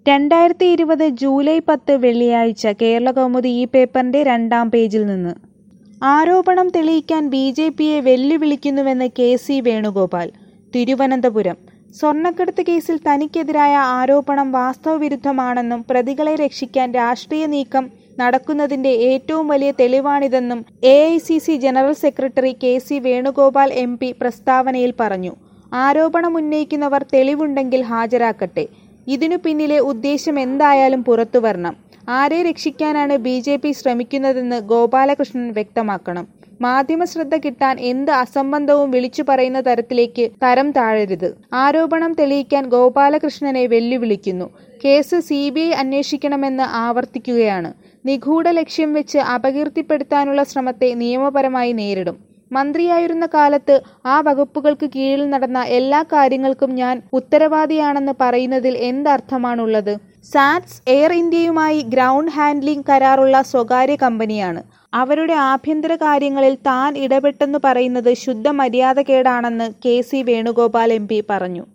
രണ്ടായിരത്തി ഇരുപത് ജൂലൈ പത്ത് വെള്ളിയാഴ്ച കേരളകൗമുദി ഈ പേപ്പറിന്റെ രണ്ടാം പേജിൽ നിന്ന് ആരോപണം തെളിയിക്കാൻ ബി ജെ പിയെ വെല്ലുവിളിക്കുന്നുവെന്ന് കെ സി വേണുഗോപാൽ തിരുവനന്തപുരം സ്വർണ്ണക്കടത്ത് കേസിൽ തനിക്കെതിരായ ആരോപണം വാസ്തവവിരുദ്ധമാണെന്നും പ്രതികളെ രക്ഷിക്കാൻ രാഷ്ട്രീയ നീക്കം നടക്കുന്നതിന്റെ ഏറ്റവും വലിയ തെളിവാണിതെന്നും A I C C general secretary K C Venugopal M P പ്രസ്താവനയിൽ പറഞ്ഞു ആരോപണമുന്നയിക്കുന്നവർ തെളിവുണ്ടെങ്കിൽ ഹാജരാക്കട്ടെ ഇതിനു പിന്നിലെ ഉദ്ദേശം എന്തായാലും പുറത്തുവരണം ആരെ രക്ഷിക്കാനാണ് ബി ജെ പി ശ്രമിക്കുന്നതെന്ന് ഗോപാലകൃഷ്ണൻ വ്യക്തമാക്കണം മാധ്യമശ്രദ്ധ കിട്ടാൻ എന്ത് അസംബന്ധവും വിളിച്ചു പറയുന്ന തരത്തിലേക്ക് തരം താഴരുത് ആരോപണം തെളിയിക്കാൻ ഗോപാലകൃഷ്ണനെ വെല്ലുവിളിക്കുന്നു കേസ് സി ബി ഐ അന്വേഷിക്കണമെന്ന് ആവർത്തിക്കുകയാണ് നിഗൂഢ ലക്ഷ്യം വെച്ച് അപകീർത്തിപ്പെടുത്താനുള്ള ശ്രമത്തെ നിയമപരമായി നേരിടും മന്ത്രിയായിരുന്ന കാലത്ത് ആ വകുപ്പുകൾക്ക് കീഴിൽ നടന്ന എല്ലാ കാര്യങ്ങൾക്കും ഞാൻ ഉത്തരവാദിയാണെന്ന് പറയുന്നതിൽ എന്തർത്ഥമാണുള്ളത് സാറ്റ്സ് എയർ ഇന്ത്യയുമായി ഗ്രൗണ്ട് ഹാൻഡ്ലിംഗ് കരാറുള്ള സ്വകാര്യ കമ്പനിയാണ് അവരുടെ ആഭ്യന്തര കാര്യങ്ങളിൽ താൻ ഇടപെട്ടെന്ന് പറയുന്നത് ശുദ്ധ മര്യാദകേടാണെന്ന് K C Venugopal M P പറഞ്ഞു